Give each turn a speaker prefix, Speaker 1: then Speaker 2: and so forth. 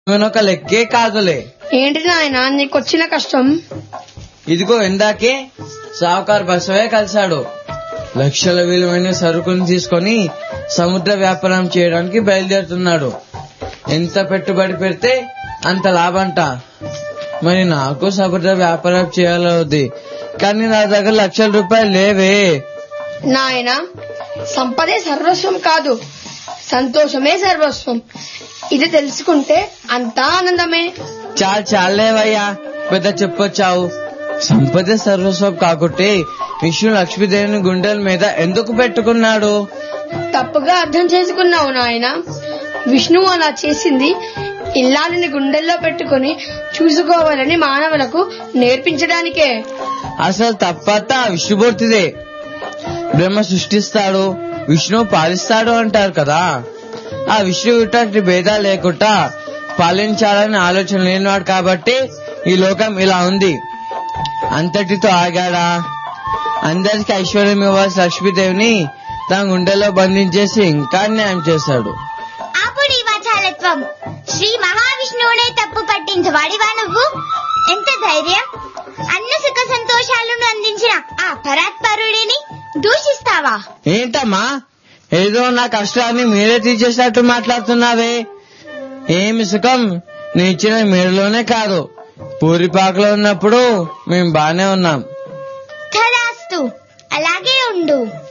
Speaker 1: ఒక లెక్కే కాదులే
Speaker 2: ఏంటి నాయన నీకొచ్చిన కష్టం
Speaker 1: ఇదిగో ఇందాకే సావుకారు బసవే కలిశాడు లక్షల విలువైన సరుకుని తీసుకొని సముద్ర వ్యాపారం చేయడానికి బయలుదేరుతున్నాడు ఎంత పెట్టుబడి పెడితే అంత లాభంట మరి నాకు సముద్ర వ్యాపారం చేయాలవుద్ది కానీ నా దగ్గర లక్షల రూపాయలు లేవే
Speaker 2: నాయన సంపదే సర్వస్వం కాదు సంతోషమే సర్వస్వం ఇది తెలుసుకుంటే అంతా ఆనందమే
Speaker 1: చాలు చాలేవయ్యా పెద్ద చెప్పొచ్చావు సంపద సర్వస్వం కాకుంటే విష్ణు లక్ష్మీదేవిని గుండెల మీద ఎందుకు పెట్టుకున్నాడు
Speaker 2: తప్పుగా అర్థం చేసుకున్నావు నాయన విష్ణువు అలా చేసింది ఇల్లాలని గుండెల్లో పెట్టుకుని చూసుకోవాలని మానవులకు నేర్పించడానికే
Speaker 1: అసలు తప్పత విష్ణుమూర్తిదే బ్రహ్మ సృష్టిస్తాడు విష్ణువు పాలిస్తాడు అంటారు కదా ఆ విష్ణువు ఇట్లాంటి భేదాలు లేకుండా పాలించాలని ఆలోచన లేనివాడు కాబట్టి ఈ లోకం ఇలా ఉంది అంతటితో ఆగాడా అందరికి ఐశ్వర్యం ఇవ్వాల్సిన లక్ష్మీదేవిని తన గుండెలో బంధించేసి ఇంకా న్యాయం చేశాడు
Speaker 3: అప్పుడు ఈ వాచాలత్వం శ్రీ మహావిష్ణువునే తప్పు పట్టించు వాడివా నువ్వు ఎంత ధైర్యం అన్న సుఖ సంతోషాలను అందించిన ఆ పరాత్పరుడిని దూషిస్తావా
Speaker 1: ఏంటమ్మా ఏదో నా కష్టాన్ని మీరే తీర్చేసినట్టు మాట్లాడుతున్నావే ఏమి సుఖం నీ ఇచ్చిన మీరులోనే కాదు పూరిపాకలో ఉన్నప్పుడు మేము బానే ఉన్నాం
Speaker 3: తదాస్తు అలాగే ఉండు